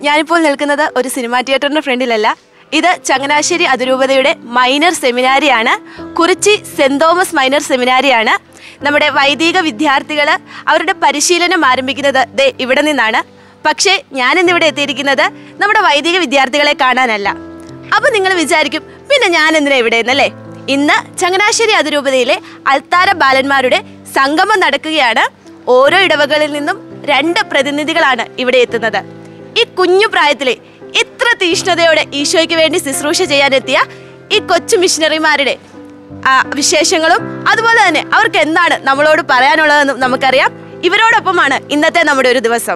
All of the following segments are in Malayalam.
ഞാനിപ്പോൾ നിൽക്കുന്നത് ഒരു സിനിമാ തിയേറ്ററിന്റെ ഫ്രണ്ടിലല്ല ഇത് ചങ്ങനാശ്ശേരി അതിരൂപതയുടെ മൈനർ സെമിനാരിയാണ് കുറിച്ചി സെന്റ് തോമസ് മൈനർ സെമിനാരിയാണ് നമ്മുടെ വൈദിക വിദ്യാർത്ഥികൾ അവരുടെ പരിശീലനം ആരംഭിക്കുന്നത് ദേ ഇവിടെ നിന്നാണ് പക്ഷേ ഞാനിന്നിവിടെ എത്തിയിരിക്കുന്നത് നമ്മുടെ വൈദിക വിദ്യാർത്ഥികളെ കാണാനല്ല അപ്പൊ നിങ്ങൾ വിചാരിക്കും പിന്നെ ഞാൻ എന്തിനാ ഇവിടെ എന്നല്ലേ ഇന്ന് ചങ്ങനാശ്ശേരി അതിരൂപതയിലെ അൽത്താര ബാലന്മാരുടെ സംഗമം നടക്കുകയാണ് ഓരോ ഇടവകളിൽ നിന്നും രണ്ട് പ്രതിനിധികളാണ് ഇവിടെ എത്തുന്നത് ഈ കുഞ്ഞു പ്രായത്തിലെ ഇത്ര തീഷ്ണതയോടെ ഈശോയ്ക്ക് വേണ്ടി ശുശ്രൂഷ ചെയ്യാനെത്തിയ ഈ കൊച്ചു മിഷനറിമാരുടെ ആ, വിശേഷങ്ങളും അതുപോലെ തന്നെ അവർക്ക് എന്താണ് നമ്മളോട് പറയാനുള്ളതെന്നും നമുക്കറിയാം ഇവരോടൊപ്പമാണ് ഇന്നത്തെ നമ്മുടെ ഒരു ദിവസം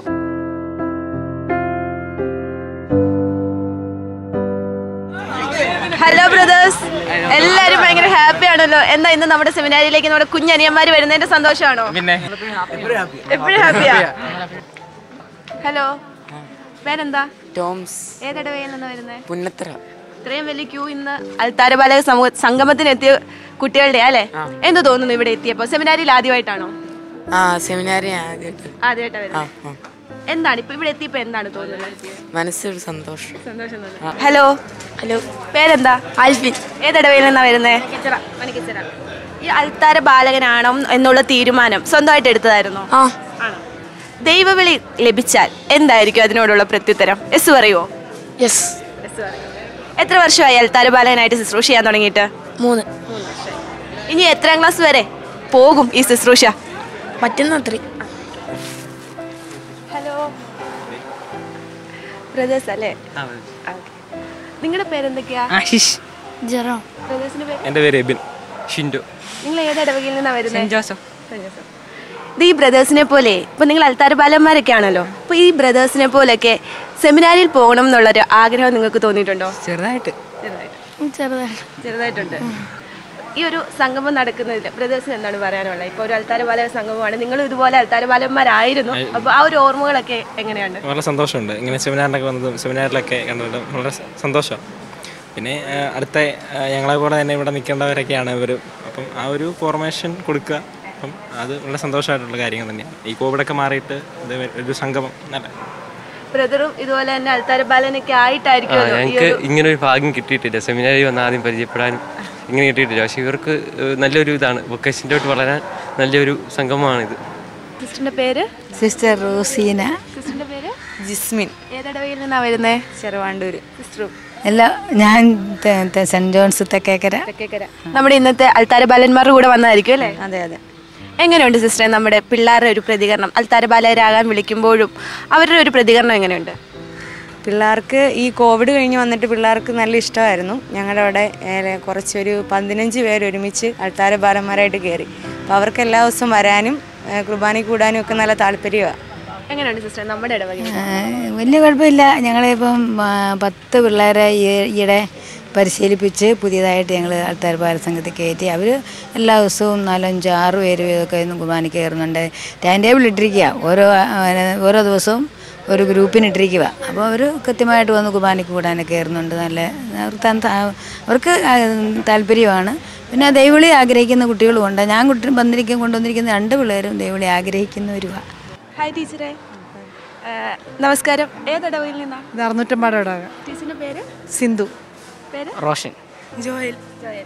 ഹലോ ബ്രദേഴ്സ് എല്ലാരും ഭയങ്കര ഹാപ്പി ആണല്ലോ എന്താ ഇന്ന് നമ്മുടെ സെമിനാരിയിലേക്ക് നമ്മുടെ കുഞ്ഞനിയന്മാര് വരുന്നതിന്റെ സന്തോഷമാണോ പിന്നെ എപ്പോഴും ഹാപ്പിയാ ഹലോ പേരെന്താ ടോംസ് ഏതിടവയിൽ നിന്ന് വരുന്നത് പുന്നത്തറ ഇത്രയും വലിയ ക്യൂ ഇന്ന് അൽത്താരബാലക സമൂഹ സംഗമത്തിന് എത്തിയ കുട്ടികളുടെ അല്ലേ എന്ത് തോന്നുന്നു ഇവിടെ എത്തിയപ്പോ സെമിനാരിയിൽ ആദ്യമായിട്ടാണോ ആ സെമിനാരി ആദ്യമായിട്ട് ആദ്യമായിട്ടാ ആ വരുന്നത് ആ എന്താണ് ഇപ്പൊ ഇവിടെ എത്തിയപ്പോ എന്താണ് തോന്നുന്നത് മനസ്സൊരു സന്തോഷം സന്തോഷം ഹലോ ഹലോ പേരെന്താ ആൽഫിൻ ഏതിടവയിൽ നിന്നാ വരുന്നേ ഈ അൽത്താര ബാലകനാണോ എന്നുള്ള തീരുമാനം സ്വന്തമായിട്ട് എടുത്തതായിരുന്നോ ആ ആണോ ദൈവവിളി ലഭിച്ചാൽ എന്തായിരിക്കും അതിനോടുള്ള പ്രത്യുത്തരം എസ് പറയുവോ യെസ് എത്ര വർഷമായി അൽത്താര ബാലകനായിട്ട് ശുശ്രൂഷ ചെയ്യാൻ തുടങ്ങിയിട്ട് മൂന്ന് ഇനി എത്രാം ക്ലാസ് വരെ പോകും ഈ ശുശ്രൂഷ പറ്റുന്ന അത്ര ഹലോ ബ്രദേഴ്സ് അല്ലേ നിങ്ങളുടെ പേരെന്തൊക്കെയാ ആശിഷ് ജെറോ ബ്രദേഴ്സിന്റെ പേര് എൻ്റെ പേര് എബിൻ ഷിൻഡു നിങ്ങൾ ഏത് ഇടവകയിൽ നിന്നാ വരുന്നത് ജോസഫ് ഇത് ഈ ബ്രദേഴ്സിനെ പോലെ ഇപ്പൊ നിങ്ങൾ അൽത്താര ബാലന്മാരൊക്കെ ആണല്ലോ അപ്പൊ ഈ ബ്രദേഴ്സിനെ പോലൊക്കെ സെമിനാരിയിൽ പോകണം എന്നുള്ളൊരു ആഗ്രഹം നിങ്ങൾക്ക് തോന്നിയിട്ടുണ്ടോ ചെറുതായിട്ട് ചെറുതായിട്ട് ചെറുതായിട്ടുണ്ട് ഈ ഒരു സംഗമം നടക്കുന്നതിൽ ബ്രദേഴ്സിന് എന്താണ് പറയാനുള്ളത് ഇപ്പോൾ ഒരു അൽത്താര ബാല സംഗമമാണ് നിങ്ങൾ ഇതുപോലെ അൽത്താര ബാലന്മാരായിരുന്നു അപ്പോൾ ആ ഒരു ഓർമ്മകളൊക്കെ എങ്ങനെയാണ് വളരെ സന്തോഷമുണ്ട് ഇങ്ങനെ സെമിനാറിനൊക്കെ വന്നതും സെമിനാറിലൊക്കെ കണ്ടതും വളരെ സ- സന്തോഷം പിന്നെ ആ, അടുത്ത ആ, ഞങ്ങളെ കൂടെ തന്നെ ഇവിടെ നിൽക്കേണ്ടവരൊക്കെയാണ് ഇവർ അപ്പം ആ ഒരു ഫോർമേഷൻ കൊടുക്കുക അപ്പം അത് വളരെ സന്തോഷമായിട്ടുള്ള കാര്യങ്ങൾ തന്നെയാണ് ഈ കോവിഡൊക്കെ മാറിയിട്ട് ഇത് ഒരു സംഗമം നല്ല ബ്രദറും ഇതുപോലെ തന്നെ അൽത്താര ബാലനൊക്കെ ആ, ആയിട്ടായിരിക്കുമല്ലോ ഈ ഞങ്ങൾക്ക് ഒരു ഇങ്ങനെ ഒരു ഭാഗ്യം കിട്ടിയിട്ടില്ല സെമിനാരി വന്ന് ആദ്യം പരിചയപ്പെടാനും ഇങ്ങനെ കിട്ടിയിട്ടില്ല പക്ഷെ ഇവർക്ക് ഏഹ്, നല്ലൊരു ഇതാണ് വൊക്കേഷനിലോട്ട് വളരാൻ നല്ലൊരു സംഗമമാണിത് സിസ്റ്ററിന്റെ പേര് സിസ്റ്റർ റോസീന സിസ്റ്ററിന്റെ പേര് ജിസ്മിൻ ഏതടവയിൽ നിന്നാ വരുന്നേ ചെറുവാണ്ടൂര് സിസ്റ്ററും എല്ലാം ഞാൻ തെ- തെ- സെന്റ് ജോൺസ് തെക്കേക്കര നമ്മുടെ ഇന്നത്തെ അൽത്താര ബാലന്മാരുടെ കൂടെ വന്നതായിരിക്കും അല്ലേ അതെ അതെ എങ്ങനെയുണ്ട് സിസ്റ്ററെ നമ്മുടെ പിള്ളേരുടെ ഒരു പ്രതികരണം അൽത്താര ബാലരാകാൻ വിളിക്കുമ്പോഴും അവരുടെ ഒരു പ്രതികരണം എങ്ങനെയുണ്ട് പിള്ളേർക്ക് ഈ കോവിഡ് കഴിഞ്ഞ് വന്നിട്ട് പിള്ളേർക്ക് നല്ല ഇഷ്ടമായിരുന്നു ഞങ്ങളുടെ അവിടെ ഏലെ കുറച്ചൊരു പതിനഞ്ച് പേര് ഒരുമിച്ച് അൾത്താര ബാലന്മാരായിട്ട് കയറി അപ്പോൾ അവർക്ക് എല്ലാ ദിവസവും വരാനും ഏ, കുർബാനയ്ക്ക് കൂടാനും ഒക്കെ നല്ല താല്പര്യമാണ് എങ്ങനെയുണ്ട് സിസ്റ്റർ നമ്മുടെ ഇടവകയിൽ ആ, വലിയ കുഴപ്പമില്ല ഞങ്ങളിപ്പം ആ, പത്ത് പിള്ളേരെ ഈ- ഈയിടെ പരിശീലിപ്പിച്ച് പുതിയതായിട്ട് ഞങ്ങൾ ആൾത്താർ ബാലസംഘത്തിൽ കയറ്റി അവർ എല്ലാ ദിവസവും നാലഞ്ച് ആറ് പേര് വീതമൊക്കെ ഇന്ന് കുർബാനയ്ക്ക് കയറുന്നുണ്ട് ടൈം ടേബിൾ ഇട്ടിരിക്കുക ഓരോ ആ, ഓരോ ദിവസവും ഒരു ഗ്രൂപ്പിന് ഇട്ടിരിക്കുക അപ്പോൾ അവർ കൃത്യമായിട്ട് വന്ന് കുർബാനയ്ക്ക് കൂടാനൊക്കെ കയറുന്നുണ്ട് നല്ല അവർക്ക് താൻ- താ- അവർക്ക് ആ, താല്പര്യമാണ് പിന്നെ ദൈവവിളി ആഗ്രഹിക്കുന്ന കുട്ടികളുമുണ്ട് ഞാൻ കുട്ടി വന്നിരിക്കും കൊണ്ടുവന്നിരിക്കുന്ന രണ്ട് പിള്ളേരും ദൈവവിളി ആഗ്രഹിക്കുന്നവരുമാണ് ഹായ് ടീച്ചറെ ആ, നമസ്കാരം ഏതടവയിൽ നിന്നാ ഇത് അറുന്നൂറ്റമ്പാട് ഇടവക ടീച്ചറിന്റെ പേര് സിന്ധു പേര് റോഷൻ ജോയൽ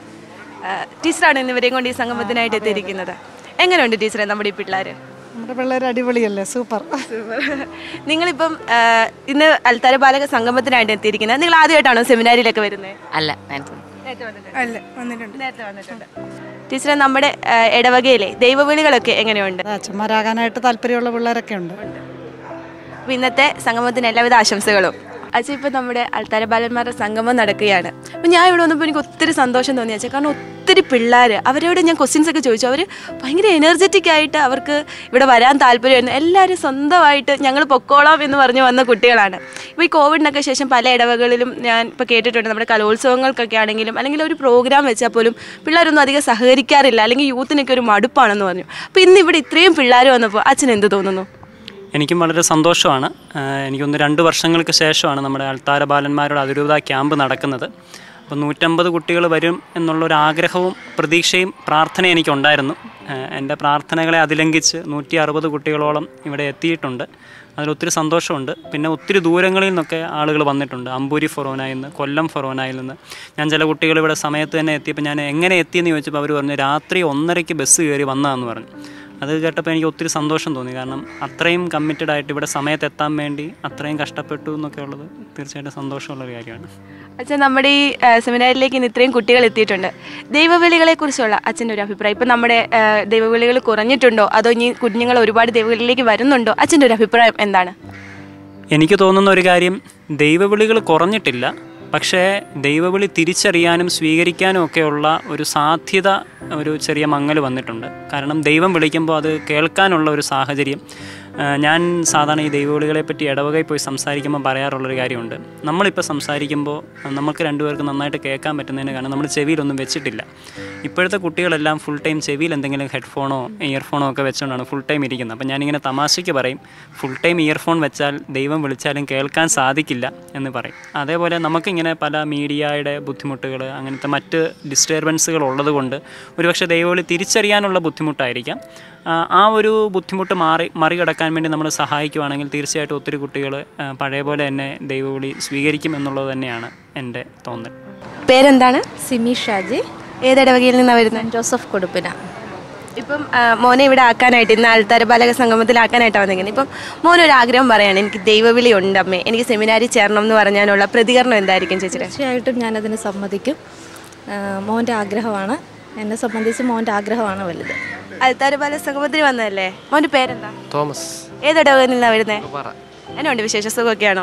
ആ, ടീച്ചറാണ് ഇന്ന് ഇവരെയും കൊണ്ട് ഈ സംഗമത്തിനായിട്ട് എത്തിയിരിക്കുന്നത് എങ്ങനെയുണ്ട് ടീച്ചറെ നമ്മുടെ ഈ പിള്ളേര് നമ്മുടെ പിള്ളേർ അടിപൊളിയല്ലേ സൂപ്പർ നിങ്ങളിപ്പം ആ, ഇന്ന് അൽത്താര ബാലക സംഗമത്തിനായിട്ട് എത്തിയിരിക്കുന്നത് നിങ്ങൾ ആദ്യമായിട്ടാണോ സെമിനാരിയിലൊക്കെ വരുന്നത് അല്ല നേരത്തെ അല്ല വന്നിട്ടുണ്ട് നേരത്തെ വന്നിട്ടുണ്ട് ടീച്ചറെ നമ്മുടെ ആ, ഇടവകയിലെ ദൈവവിളികളൊക്കെ എങ്ങനെയുണ്ട് അച്ഛന്മാരാകാനായിട്ട് താല്പര്യമുള്ള പിള്ളേരൊക്കെ ഉണ്ട് അപ്പോൾ ഇന്നത്തെ സംഗമത്തിന് എല്ലാവിധ ആശംസകളും അച്ഛൻ ഇപ്പം നമ്മുടെ അൾത്താര ബാലന്മാരുടെ സംഗമം നടക്കുകയാണ് അപ്പം ഞാൻ ഇവിടെ വന്നപ്പോൾ എനിക്ക് ഒത്തിരി സന്തോഷം തോന്നി അച്ഛൻ കാരണം ഒത്തിരി പിള്ളേർ അവരോട് ഞാൻ ക്വസ്റ്റ്യൻസ് ഒക്കെ ചോദിച്ചു അവർ ഭയങ്കര എനർജറ്റിക് ആയിട്ട് അവർക്ക് ഇവിടെ വരാൻ താല്പര്യമായിരുന്നു എല്ലാവരും സ്വന്തമായിട്ട് ഞങ്ങൾ പൊക്കോളാം എന്ന് പറഞ്ഞ് വന്ന കുട്ടികളാണ് ഇപ്പോൾ ഈ കോവിഡിനൊക്കെ ശേഷം പല ഇടവകളിലും ഞാൻ ഇപ്പോൾ കേട്ടിട്ടുണ്ട് നമ്മുടെ കലോത്സവങ്ങൾക്കൊക്കെ ആണെങ്കിലും അല്ലെങ്കിൽ ഒരു പ്രോഗ്രാം വെച്ചാൽ പോലും പിള്ളേരൊന്നും അധികം സഹകരിക്കാറില്ല അല്ലെങ്കിൽ യൂത്തിനൊക്കെ ഒരു മടുപ്പാണെന്ന് പറഞ്ഞു അപ്പോൾ ഇന്ന് ഇവിടെ ഇത്രയും പിള്ളേർ വന്നപ്പോൾ അച്ഛൻ എന്ത് തോന്നുന്നു എനിക്കും വളരെ സന്തോഷമാണ് ആഹ് എനിക്കൊന്ന് രണ്ട് വർഷങ്ങൾക്ക് ശേഷമാണ് നമ്മുടെ അൾത്താര ബാലന്മാരുടെ അതിരൂപത ക്യാമ്പ് നടക്കുന്നത് അപ്പോൾ നൂറ്റമ്പത് കുട്ടികൾ വരും എന്നുള്ളൊരു ആഗ്രഹവും പ്രതീക്ഷയും പ്രാർത്ഥനയും എനിക്കുണ്ടായിരുന്നു ആഹ് എൻ്റെ പ്രാർത്ഥനകളെ അതിലംഘിച്ച് നൂറ്റി അറുപത് കുട്ടികളോളം ഇവിടെ എത്തിയിട്ടുണ്ട് അതിലൊത്തിരി സന്തോഷമുണ്ട് പിന്നെ ഒത്തിരി ദൂരങ്ങളിൽ നിന്നൊക്കെ ആളുകൾ വന്നിട്ടുണ്ട് അമ്പൂരി ഫൊറോനയിൽ നിന്ന് കൊല്ലം ഫൊറോനയിൽ നിന്ന് ഞാൻ ചില കുട്ടികൾ ഇവിടെ സമയത്ത് തന്നെ എത്തിയപ്പോൾ ഞാൻ എങ്ങനെ എത്തിയെന്ന് ചോദിച്ചപ്പോൾ അവർ പറഞ്ഞു രാത്രി ഒന്നരയ്ക്ക് ബസ് കയറി വന്നതാന്ന് പറഞ്ഞു അത് കേട്ടപ്പോൾ എനിക്ക് ഒത്തിരി സന്തോഷം തോന്നി കാരണം അത്രയും കമ്മിറ്റഡ് ആയിട്ട് ഇവിടെ സമയത്ത് എത്താൻ വേണ്ടി അത്രയും കഷ്ടപ്പെട്ടു എന്നൊക്കെ ഉള്ളത് തീർച്ചയായിട്ടും സന്തോഷമുള്ളൊരു കാര്യമാണ് അച്ഛൻ നമ്മുടെ ഈ ആ, സെമിനാരിലേക്ക് ഇന്ന് ഇത്രയും കുട്ടികൾ എത്തിയിട്ടുണ്ട് ദൈവവിളികളെ കുറിച്ചുള്ള അച്ഛൻ്റെ ഒരു അഭിപ്രായം ഇപ്പം നമ്മുടെ ആ, ദൈവവിളികൾ കുറഞ്ഞിട്ടുണ്ടോ അതോ ഇനി കുഞ്ഞുങ്ങൾ ഒരുപാട് ദൈവവിളിയിലേക്ക് വരുന്നുണ്ടോ അച്ഛൻ്റെ ഒരു അഭിപ്രായം എന്താണ് എനിക്ക് തോന്നുന്ന ഒരു കാര്യം ദൈവവിളികൾ കുറഞ്ഞിട്ടില്ല പക്ഷേ ദൈവവിളി തിരിച്ചറിയാനും സ്വീകരിക്കാനും ഒക്കെയുള്ള ഒരു സാധ്യത ഒരു ചെറിയ മങ്ങൽ വന്നിട്ടുണ്ട് കാരണം ദൈവം വിളിക്കുമ്പോൾ അത് കേൾക്കാനുള്ള ഒരു സാഹചര്യം ആ, ഞാൻ സാധാരണ ഈ ദൈവവിളികളെ പറ്റി ഇടവകയിൽ പോയി സംസാരിക്കുമ്പോൾ പറയാറുള്ളൊരു കാര്യമുണ്ട് നമ്മളിപ്പോൾ സംസാരിക്കുമ്പോൾ നമുക്ക് രണ്ടുപേർക്ക് നന്നായിട്ട് കേൾക്കാൻ പറ്റുന്നതിന് കാരണം നമ്മൾ ചെവിയിലൊന്നും വെച്ചിട്ടില്ല ഇപ്പോഴത്തെ കുട്ടികളെല്ലാം ഫുൾ ടൈം ചെവിയിൽ എന്തെങ്കിലും ഹെഡ്ഫോണോ ഇയർഫോണോ ഒക്കെ വെച്ചുകൊണ്ടാണ് ഫുൾ ടൈം ഇരിക്കുന്നത് അപ്പം ഞാനിങ്ങനെ തമാശയ്ക്ക് പറയും ഫുൾ ടൈം ഇയർഫോൺ വെച്ചാൽ ദൈവം വിളിച്ചാലും കേൾക്കാൻ സാധിക്കില്ല എന്ന് പറയും അതേപോലെ നമുക്കിങ്ങനെ പല മീഡിയയുടെ ബുദ്ധിമുട്ടുകൾ അങ്ങനത്തെ മറ്റ് ഡിസ്റ്റർബൻസുകൾ ഉള്ളതുകൊണ്ട് ഒരുപക്ഷെ ദൈവവിളി തിരിച്ചറിയാനുള്ള ബുദ്ധിമുട്ടായിരിക്കാം ആ, ആ ഒരു ബുദ്ധിമുട്ട് മാറി മറികടക്കാൻ വേണ്ടി നമ്മൾ സഹായിക്കുവാണെങ്കിൽ തീർച്ചയായിട്ടും ഒത്തിരി കുട്ടികൾ പഴയ പോലെ തന്നെ ദൈവവിളി സ്വീകരിക്കും എന്നുള്ളത് തന്നെയാണ് എൻ്റെ തോന്നൽ പേരെന്താണ് സിമി ഷാജി ഏതിടവകയിൽ നിന്നാണ് വരുന്നത് ജോസഫ് കൊടുപ്പിന ഇപ്പം ആ, മോനെ ഇവിടെ ആക്കാനായിട്ട് ഇന്ന് ആൾത്താര ബാലക സംഗമത്തിലാക്കാനായിട്ടാണ് വന്നിരിക്കുന്നത് ഇപ്പം മോനൊരു ആഗ്രഹം പറയാണ് എനിക്ക് ദൈവവിളി ഉണ്ട് അമ്മേ എനിക്ക് സെമിനാരി ചേരണം എന്ന് പറഞ്ഞാലുള്ള പ്രതികരണം എന്തായിരിക്കും ചേച്ചിയുടെ തീർച്ചയായിട്ടും ഞാനതിന് സമ്മതിക്കും ആ, മോൻ്റെ ആഗ്രഹമാണ് എന്നെ സംബന്ധിച്ച് മോൻ്റെ ആഗ്രഹമാണ് വലുത് ആൾത്താര ബാല സംഗമത്തിന് വന്നതല്ലേ മോൻ്റെ പേരെന്താ തോമസ് ഏതിടവകയിൽ നിന്നാണ് വരുന്നത് എന്നുണ്ട് വിശേഷ സുഖമൊക്കെയാണോ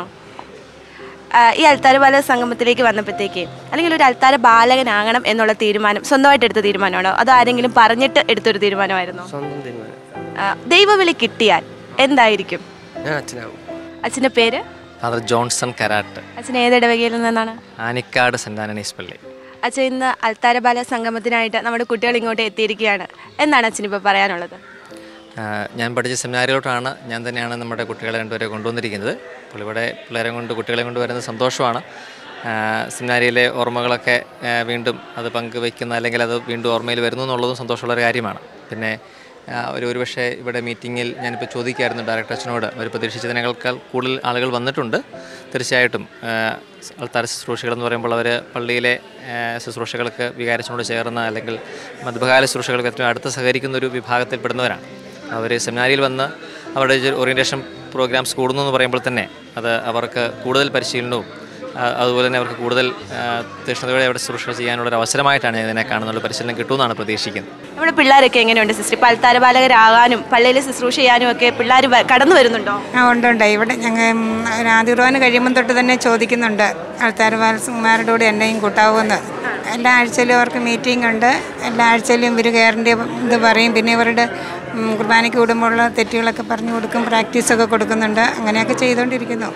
ആ, ഈ അൽത്താര ബാലക സംഗമത്തിലേക്ക് വന്നപ്പോഴത്തേക്ക് അല്ലെങ്കിൽ ഒരു അൽത്താര ബാലകനാകണം എന്നുള്ള തീരുമാനം സ്വന്തമായിട്ട് എടുത്ത തീരുമാനമാണോ അതോ ആരെങ്കിലും പറഞ്ഞിട്ട് എടുത്തൊരു തീരുമാനമായിരുന്നോ സ്വന്തം തീരുമാനം ആ, ദൈവവിളി കിട്ടിയാൽ എന്തായിരിക്കും ഞാൻ അച്ഛനാവും അച്ഛൻ്റെ പേര് ഫാദർ ജോൺസൺ കരാട്ട് അച്ഛൻ ഏതിടവകയിൽ നിന്നാണ് ആനിക്കാട് സെൻറ് ആന്റണീസ് പള്ളി അച്ഛൻ ഇന്ന് അൽത്താര ബാല സംഗമത്തിനായിട്ട് നമ്മുടെ കുട്ടികൾ ഇങ്ങോട്ട് എത്തിയിരിക്കുകയാണ് എന്താണ് അച്ഛൻ ഇപ്പോൾ പറയാനുള്ളത് ആ, ഞാൻ പഠിച്ച സെമിനാരിലോട്ടാണ് ഞാൻ തന്നെയാണ് നമ്മുടെ കുട്ടികളെ രണ്ടുപേരെ കൊണ്ടുവന്നിരിക്കുന്നത് അപ്പോൾ ഇവിടെ പിള്ളേരെ കൊണ്ട് കുട്ടികളെ കൊണ്ട് വരുന്നത് സന്തോഷമാണ് ആ, സെമിനാരിയിലെ ഓർമ്മകളൊക്കെ ആ, വീണ്ടും അത് പങ്കുവയ്ക്കുന്ന അല്ലെങ്കിൽ അത് വീണ്ടും ഓർമ്മയിൽ വരുന്നു എന്നുള്ളതും സന്തോഷമുള്ളൊരു കാര്യമാണ് പിന്നെ ആ, ഒരു ഒരുപക്ഷെ ഇവിടെ മീറ്റിങ്ങിൽ ഞാനിപ്പോൾ ചോദിക്കായിരുന്നു ഡയറക്ടർ അച്ഛനോട് അവർ പ്രതീക്ഷിച്ചതിനേക്കാൾ കൂടുതൽ ആളുകൾ വന്നിട്ടുണ്ട് തീർച്ചയായിട്ടും ആ, അൾത്താര ശുശ്രൂഷകൾ എന്ന് പറയുമ്പോൾ അവർ പള്ളിയിലെ ആ, ശുശ്രൂഷകൾക്ക് വികാരത്തിനോട് ചേർന്ന അല്ലെങ്കിൽ മധ്യകാല ശുശ്രൂഷകൾക്ക് ഏറ്റവും അടുത്ത് സഹകരിക്കുന്ന ഒരു വിഭാഗത്തിൽപ്പെടുന്നവരാണ് അവർ സെമിനാരിയിൽ വന്ന് അവരുടെ ഓറിയൻറ്റേഷൻ പ്രോഗ്രാംസ് കൂടുന്നു എന്ന് പറയുമ്പോൾ തന്നെ അത് അവർക്ക് കൂടുതൽ പരിശീലനവും ആ, അതുപോലെ തന്നെ അവർക്ക് കൂടുതൽ ആ, തീക്ഷ്ണതയോടെ അവിടെ ശുശ്രൂഷ ചെയ്യാനുള്ള ഒരു അവസരമായിട്ടാണ് ഞാൻ ഇതിനെ കാണുന്നത് പരിശീലനം കിട്ടുമെന്നാണ് പ്രതീക്ഷിക്കുന്നത് നമ്മുടെ പിള്ളേരൊക്കെ എങ്ങനെയുണ്ട് സിസ്റ്റർ ഇപ്പോൾ അൽത്താര ബാലകരാകാനും പള്ളിയിൽ ശുശ്രൂഷ ചെയ്യാനും ഒക്കെ പിള്ളേർ കടന്നു വരുന്നുണ്ടോ ആ ഉണ്ട് ഉണ്ട് ഇവിടെ ഞങ്ങൾ ആദ്യ കുർബാന കഴിയുമ്പം തൊട്ട് തന്നെ ചോദിക്കുന്നുണ്ട് ആൾത്താർ വാത്സന്മാരുടെ കൂടെ എന്നെയും കൂട്ടാവുമെന്ന് എല്ലാ ആഴ്ചയിലും അവർക്ക് മീറ്റിംഗ് ഉണ്ട് എല്ലാ ആഴ്ചയിലും ഇവർ കയറേണ്ട ഇത് പറയും പിന്നെ ഇവരുടെ ഉം, കുർബാനയ്ക്ക് കൂടുമ്പോഴുള്ള തെറ്റുകളൊക്കെ പറഞ്ഞു കൊടുക്കും പ്രാക്ടീസൊക്കെ കൊടുക്കുന്നുണ്ട് അങ്ങനെയൊക്കെ ചെയ്തുകൊണ്ടിരിക്കുന്നു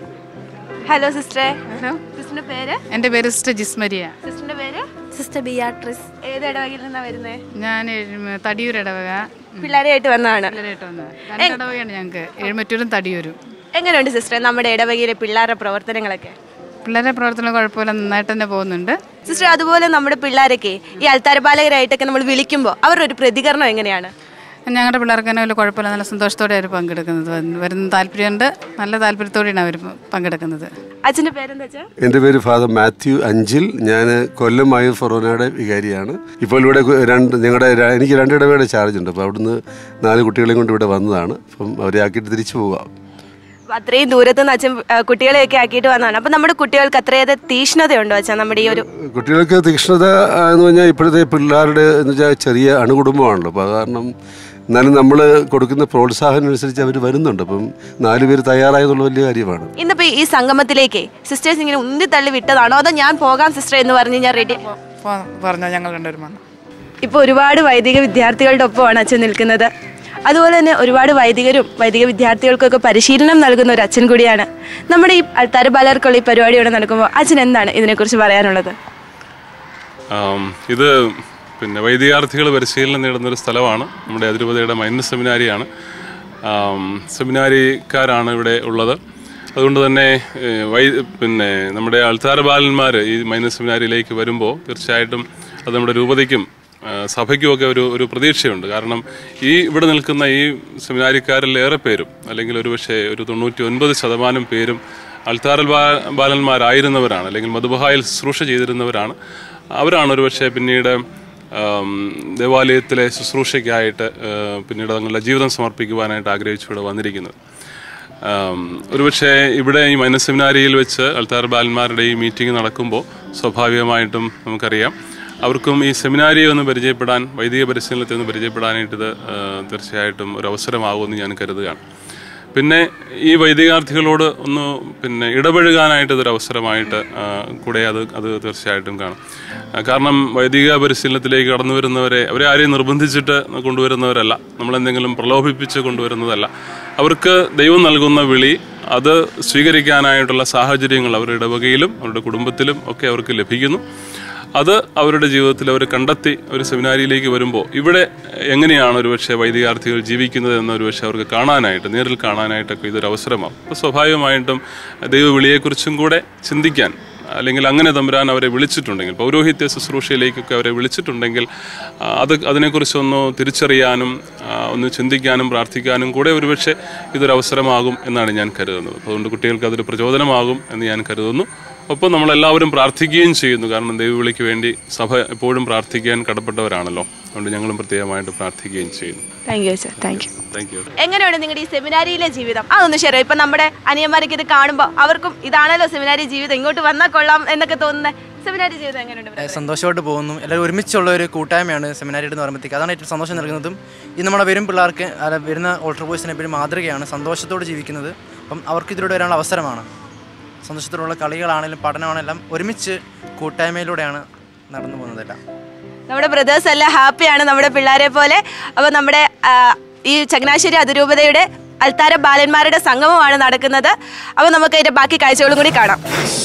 ഹലോ സിസ്റ്ററെ സിസ്റ്ററിന്റെ പേര് എൻ്റെ പേര് സിസ്റ്റർ ജിസ്മരിയ സിസ്റ്ററിന്റെ പേര് സിസ്റ്റർ ബിയാട്രിസ് ഏത് ഇടവകയിൽ നിന്നാണ് വരുന്നത് ഞാൻ എഴുമ- തടിയൂർ ഇടവക പിള്ളേരായിട്ട് വന്നതാണ് പിള്ളേരായിട്ട് വന്നത് രണ്ട് ഇടവകയാണ് ഞങ്ങൾക്ക് എഴുമറ്റൂരും തടിയൂരും എങ്ങനെയുണ്ട് സിസ്റ്ററെ നമ്മുടെ ഇടവകയിലെ പിള്ളേരുടെ പ്രവർത്തനങ്ങളൊക്കെ പിള്ളേരെ പ്രവർത്തനം കുഴപ്പമില്ല നന്നായിട്ട് തന്നെ പോകുന്നുണ്ട് സിസ്റ്റർ അതുപോലെ നമ്മുടെ പിള്ളേരൊക്കെ ഈ അൽത്താര ബാലകരായിട്ടൊക്കെ നമ്മൾ വിളിക്കുമ്പോൾ അവരുടെ ഒരു പ്രതികരണം എങ്ങനെയാണ് ഞങ്ങളുടെ പിള്ളേർക്ക് തന്നെ വലിയ കുഴപ്പമില്ല നല്ല സന്തോഷത്തോടെ അവർ പങ്കെടുക്കുന്നത് വന്ന് വരുന്ന താല്പര്യമുണ്ട് നല്ല താല്പര്യത്തോടെയാണ് അവർ പങ്കെടുക്കുന്നത് അച്ഛന്റെ പേരെന്താ വെച്ചാൽ എൻ്റെ പേര് ഫാദർ മാത്യു അഞ്ചിൽ ഞാൻ കൊല്ലം മായൂർ ഫൊറോനയുടെ വികാരിയാണ് ഇപ്പോൾ ഇവിടെ കു- രണ്ട് ഞങ്ങളുടെ ര- എനിക്ക് രണ്ടിടവേടെ ചാർജ് ഉണ്ട് അപ്പോൾ അവിടുന്ന് നാല് കുട്ടികളെയും കൊണ്ട് ഇവിടെ വന്നതാണ് അപ്പം അവരെ ആക്കിയിട്ട് തിരിച്ചു പോകാം അത്രയും ദൂരത്ത് നിന്ന് അച്ഛൻ ആ, കുട്ടികളെയൊക്കെ ആക്കിയിട്ട് വന്നതാണ് അപ്പം നമ്മുടെ കുട്ടികൾക്ക് അത്രയേറെ തീഷ്ണതയുണ്ടോ അച്ഛൻ നമ്മുടെ ഈ ഒരു കുട്ടികൾക്ക് തീക്ഷ്ണത ആ, എന്ന് പറഞ്ഞാൽ ഇപ്പോഴത്തെ പിള്ളേരുടെ എന്ന് വെച്ചാൽ ചെറിയ അണുകുടുംബമാണല്ലോ അപ്പോൾ അത് കാരണം എന്നാലും നമ്മൾ കൊടുക്കുന്ന പ്രോത്സാഹനം അനുസരിച്ച് അവർ വരുന്നുണ്ട് അപ്പം നാല് പേര് തയ്യാറായതുള്ള വലിയ കാര്യമാണ് ഇന്നിപ്പോ ഈ സംഗമത്തിലേക്ക് സിസ്റ്റേഴ്സ് ഇങ്ങനെ ഉന്തി തള്ളി വിട്ടതാണോ അതോ ഞാൻ പോകാം സിസ്റ്റർ എന്ന് പറഞ്ഞ് ഞാൻ റെഡി പറഞ്ഞോ ഞങ്ങൾ രണ്ടുപേരും വന്നു ഇപ്പോൾ ഒരുപാട് വൈദിക വിദ്യാർത്ഥികളുടെ ഒപ്പമാണ് അച്ഛൻ നിൽക്കുന്നത് അതുപോലെ തന്നെ ഒരുപാട് വൈദികരും വൈദിക വിദ്യാർത്ഥികൾക്കൊക്കെ പരിശീലനം നൽകുന്ന ഒരു അച്ഛൻ കൂടിയാണ് നമ്മുടെ ഈ അൽത്താര ബാലർക്കുള്ള ഈ പരിപാടി ഇവിടെ നടക്കുമ്പോൾ അച്ഛൻ എന്താണ് ഇതിനെക്കുറിച്ച് പറയാനുള്ളത് ആം, ഇത് പിന്നെ വൈദികാർത്ഥികൾ പരിശീലനം നേടുന്ന ഒരു സ്ഥലമാണ് നമ്മുടെ അതിരൂപതയുടെ മൈനർ സെമിനാരിയാണ് ആം, സെമിനാരിക്കാരാണ് ഇവിടെ ഉള്ളത് അതുകൊണ്ട് തന്നെ ഏഹ്, വൈ പിന്നെ നമ്മുടെ അൾത്താര ബാലന്മാർ ഈ മൈനർ സെമിനാരിയിലേക്ക് വരുമ്പോൾ തീർച്ചയായിട്ടും അത് നമ്മുടെ രൂപതയ്ക്കും ആ, സഭയ്ക്കുമൊക്കെ ഒരു ഒരു പ്രതീക്ഷയുണ്ട് കാരണം ഈ ഇവിടെ നിൽക്കുന്ന ഈ സെമിനാരിക്കാരിൽ ഏറെ പേരും അല്ലെങ്കിൽ ഒരുപക്ഷെ ഒരു തൊണ്ണൂറ്റി ഒൻപത് ശതമാനം പേരും അൽത്താറൽ ബാ- ബാലന്മാരായിരുന്നവരാണ് അല്ലെങ്കിൽ മധുബഹായിൽ ശുശ്രൂഷ ചെയ്തിരുന്നവരാണ് അവരാണ് ഒരുപക്ഷെ പിന്നീട് ആം, ദേവാലയത്തിലെ ശുശ്രൂഷയ്ക്കായിട്ട് ആ, പിന്നീട് തങ്ങളുടെ ജീവിതം സമർപ്പിക്കുവാനായിട്ട് ആഗ്രഹിച്ചു ഇവിടെ വന്നിരിക്കുന്നത് ആം, ഒരുപക്ഷെ ഇവിടെ ഈ മൈനസ് സെമിനാരിയിൽ വെച്ച് അൽത്താർ ബാലന്മാരുടെ ഈ മീറ്റിംഗ് നടക്കുമ്പോൾ സ്വാഭാവികമായിട്ടും നമുക്കറിയാം അവർക്കും ഈ സെമിനാരിയെ ഒന്ന് പരിചയപ്പെടാൻ വൈദിക പരിശീലനത്തെ ഒന്ന് പരിചയപ്പെടാനായിട്ട് ഇത് ആ, തീർച്ചയായിട്ടും ഒരു അവസരമാകുമെന്ന് ഞാൻ കരുതുകയാണ് പിന്നെ ഈ വൈദികാർത്ഥികളോട് ഒന്ന് പിന്നെ ഇടപഴകാനായിട്ട് ഇതൊരു അവസരമായിട്ട് ആ, കൂടെ അത് അത് തീർച്ചയായിട്ടും കാണും ആ, കാരണം വൈദിക പരിശീലനത്തിലേക്ക് കടന്നു വരുന്നവരെ അവരെ ആരെയും നിർബന്ധിച്ചിട്ട് കൊണ്ടുവരുന്നവരല്ല നമ്മളെന്തെങ്കിലും പ്രലോഭിപ്പിച്ച് കൊണ്ടുവരുന്നതല്ല അവർക്ക് ദൈവം നൽകുന്ന വിളി അത് സ്വീകരിക്കാനായിട്ടുള്ള സാഹചര്യങ്ങൾ അവരുടെ ഇടവകയിലും അവരുടെ കുടുംബത്തിലും ഒക്കെ അവർക്ക് ലഭിക്കുന്നു അത് അവരുടെ ജീവിതത്തിൽ അവർ കണ്ടെത്തി ഒരു സെമിനാരിയിലേക്ക് വരുമ്പോൾ ഇവിടെ എങ്ങനെയാണ് ഒരുപക്ഷെ വൈദികാർത്ഥികൾ ജീവിക്കുന്നത് എന്ന് ഒരുപക്ഷെ അവർക്ക് കാണാനായിട്ട് നേരിൽ കാണാനായിട്ടൊക്കെ ഇതൊരു അവസരമാവും അപ്പോൾ സ്വാഭാവികമായിട്ടും ദൈവവിളിയെക്കുറിച്ചും കൂടെ ചിന്തിക്കാൻ അല്ലെങ്കിൽ അങ്ങനെ തമ്പുരാൻ അവരെ വിളിച്ചിട്ടുണ്ടെങ്കിൽ പൗരോഹിത്യ ശുശ്രൂഷയിലേക്കൊക്കെ അവരെ വിളിച്ചിട്ടുണ്ടെങ്കിൽ ആ, അത് അതിനെക്കുറിച്ചൊന്ന് തിരിച്ചറിയാനും ആ, ഒന്ന് ചിന്തിക്കാനും പ്രാർത്ഥിക്കാനും കൂടെ ഒരുപക്ഷെ ഇതൊരു അവസരമാകും എന്നാണ് ഞാൻ കരുതുന്നത് അപ്പോൾ അതുകൊണ്ട് കുട്ടികൾക്ക് അതൊരു പ്രചോദനമാകും എന്ന് ഞാൻ കരുതുന്നു ഒപ്പം നമ്മളെല്ലാവരും പ്രാർത്ഥിക്കുകയും ചെയ്യുന്നു കാരണം ദൈവവിളിക്ക് വേണ്ടി സഭ എപ്പോഴും പ്രാർത്ഥിക്കാൻ കടപ്പെട്ടവരാണല്ലോ അതുകൊണ്ട് ഞങ്ങളും പ്രത്യേകമായിട്ട് പ്രാർത്ഥിക്കുകയും ചെയ്യുന്നു thank you sir thank you thank you എങ്ങനെയാണ് നിങ്ങളുടെ ഈ സെമിനാരിയിലെ ജീവിതം അതൊന്ന് ഷെയർ ഇപ്പൊ നമ്മുടെ അനിയന്മാരൊക്കെ ഇത് കാണുമ്പോൾ അവർക്കും ഇതാണല്ലോ സെമിനാരി ജീവിതം ഇങ്ങോട്ട് വന്നാൽ കൊള്ളാം എന്നൊക്കെ തോന്നുന്നത് സെമിനാരി ജീവിതം എങ്ങനെയുണ്ട് ഏഹ് സന്തോഷമായിട്ട് പോകുന്നു എല്ലാവരും ഒരുമിച്ചുള്ള ഒരു കൂട്ടായ്മയാണ് സെമിനാരിയുടെ എന്ന് പറയുമ്പോഴത്തേക്ക് അതാണ് ഏറ്റവും സന്തോഷം നൽകുന്നതും ഇത് നമ്മുടെ വരും പിള്ളേർക്ക് അല്ല വരുന്ന ഓൾട്ടർ ബോയ്സിനെ എപ്പോഴും മാതൃകയാണ് സന്തോഷത്തോടെ ജീവിക്കുന്നത് അപ്പം അവർക്ക് ഇതിലൂടെ വരാനുള്ള അവസരമാണ് സന്തോഷത്തോടുള്ള കളികളാണെങ്കിലും പഠനമാണെല്ലാം ഒരുമിച്ച് കൂട്ടായ്മയിലൂടെയാണ് നടന്നു പോകുന്നതെല്ലാം നമ്മുടെ ബ്രദേഴ്സ് എല്ലാം ഹാപ്പിയാണ് നമ്മുടെ പിള്ളേരെ പോലെ അപ്പോൾ നമ്മുടെ ആ, ഈ ചങ്ങനാശ്ശേരി അതിരൂപതയുടെ അൽത്താര ബാലന്മാരുടെ സംഗമമാണ് നടക്കുന്നത് അപ്പോൾ നമുക്ക് അതിന്റെ ബാക്കി കാഴ്ചകളും കൂടി കാണാം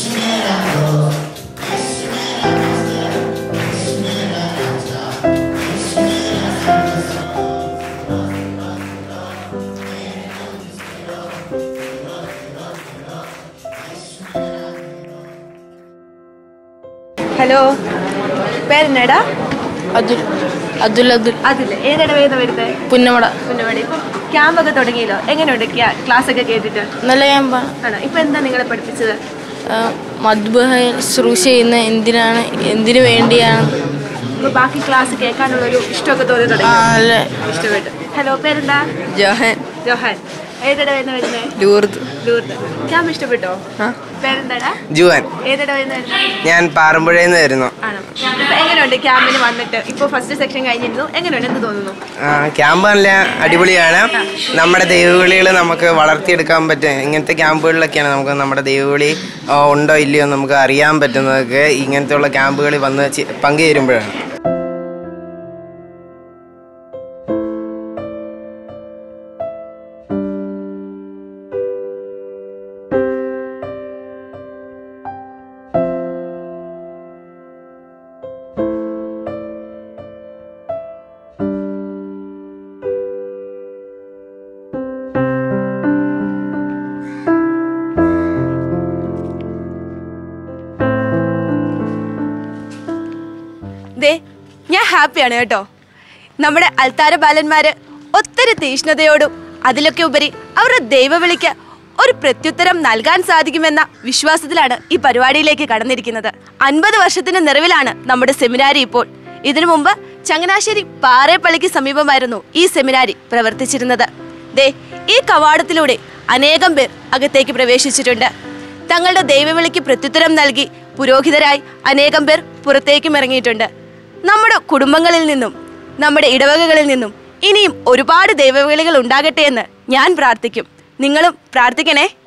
ഹലോ പേരെന്നാടാ അതുൽ അതുൽ അതുൽ അതില്ല ഏതിടവേന്ന് വരുന്നത് പുന്നമട പുന്നമട ഇപ്പം ക്യാമ്പ് ഒക്കെ തുടങ്ങിയല്ലോ എങ്ങനെയുണ്ട് ക്ലാസ് ഒക്കെ കേട്ടിട്ട് നല്ല ക്യാമ്പാണ് ആണോ ഇപ്പൊ എന്താ നിങ്ങളെ പഠിപ്പിച്ചത് മധുബഹയിൽ ശുശ്രൂഷ ചെയ്യുന്ന എന്തിനാണ് എന്തിനു വേണ്ടിയാണ് ഇപ്പൊ ബാക്കി ക്ലാസ് കേൾക്കാനുള്ള ഒരു ഇഷ്ടമൊക്കെ തോന്നി തുടങ്ങി നല്ല ഇഷ്ടപ്പെട്ടു ഹലോ പേരെന്താ ജോഹൻ ജോഹാൻ ഏതിടവേന്ന് വരുന്നത് ലൂർദ് ലൂർദ് ക്യാമ്പ് ഇഷ്ടപ്പെട്ടോ പേരെന്താടാ ജുവാൻ ഏതിടവേന്ന് വരുന്നത് ഞാൻ പാറമ്പുഴയിൽ നിന്ന് വരുന്നു ആണോ ഇപ്പൊ എങ്ങനെയുണ്ട് ക്യാമ്പിന് വന്നിട്ട് ഇപ്പൊ ഫസ്റ്റ് സെക്ഷൻ കഴിഞ്ഞിരുന്നു എങ്ങനെയുണ്ട് എന്ത് തോന്നുന്നു ആ, ക്യാമ്പ് നല്ല അടിപൊളിയാണ് നമ്മുടെ ദൈവവിളികൾ നമുക്ക് വളർത്തിയെടുക്കാൻ പറ്റും ഇങ്ങനത്തെ ക്യാമ്പുകളിലൊക്കെയാണ് നമുക്ക് നമ്മുടെ ദൈവവിളി ആ, ഉണ്ടോ ഇല്ലയോ എന്ന് നമുക്ക് അറിയാൻ പറ്റുന്നതൊക്കെ ഇങ്ങനത്തെയുള്ള ക്യാമ്പുകളിൽ വന്ന് ചി- പങ്കുചേരുമ്പോഴാണ് ദേ ഞാൻ ഹാപ്പിയാണ് കേട്ടോ നമ്മുടെ അൽത്താര ബാലന്മാര് ഒത്തിരി തീഷ്ണതയോടും അതിലൊക്കെ ഉപരി അവരുടെ ദൈവവിളിക്ക് ഒരു പ്രത്യുത്തരം നൽകാൻ സാധിക്കുമെന്ന വിശ്വാസത്തിലാണ് ഈ പരിപാടിയിലേക്ക് കടന്നിരിക്കുന്നത് അൻപത് വർഷത്തിന് നിറവിലാണ് നമ്മുടെ സെമിനാരി ഇപ്പോൾ ഇതിനു മുമ്പ് ചങ്ങനാശ്ശേരി പാറേപ്പള്ളിക്ക് സമീപമായിരുന്നു ഈ സെമിനാരി പ്രവർത്തിച്ചിരുന്നത് ദേ ഈ കവാടത്തിലൂടെ അനേകം പേർ അകത്തേക്ക് പ്രവേശിച്ചിട്ടുണ്ട് തങ്ങളുടെ ദൈവവിളിക്ക് പ്രത്യുത്തരം നൽകി പുരോഹിതരായി അനേകം പേർ പുറത്തേക്കും ഇറങ്ങിയിട്ടുണ്ട് നമ്മുടെ കുടുംബങ്ങളിൽ നിന്നും നമ്മുടെ ഇടവകകളിൽ നിന്നും ഇനിയും ഒരുപാട് ദൈവവിളികൾ ഉണ്ടാകട്ടെ എന്ന് ഞാൻ പ്രാർത്ഥിക്കും നിങ്ങളും പ്രാർത്ഥിക്കണേ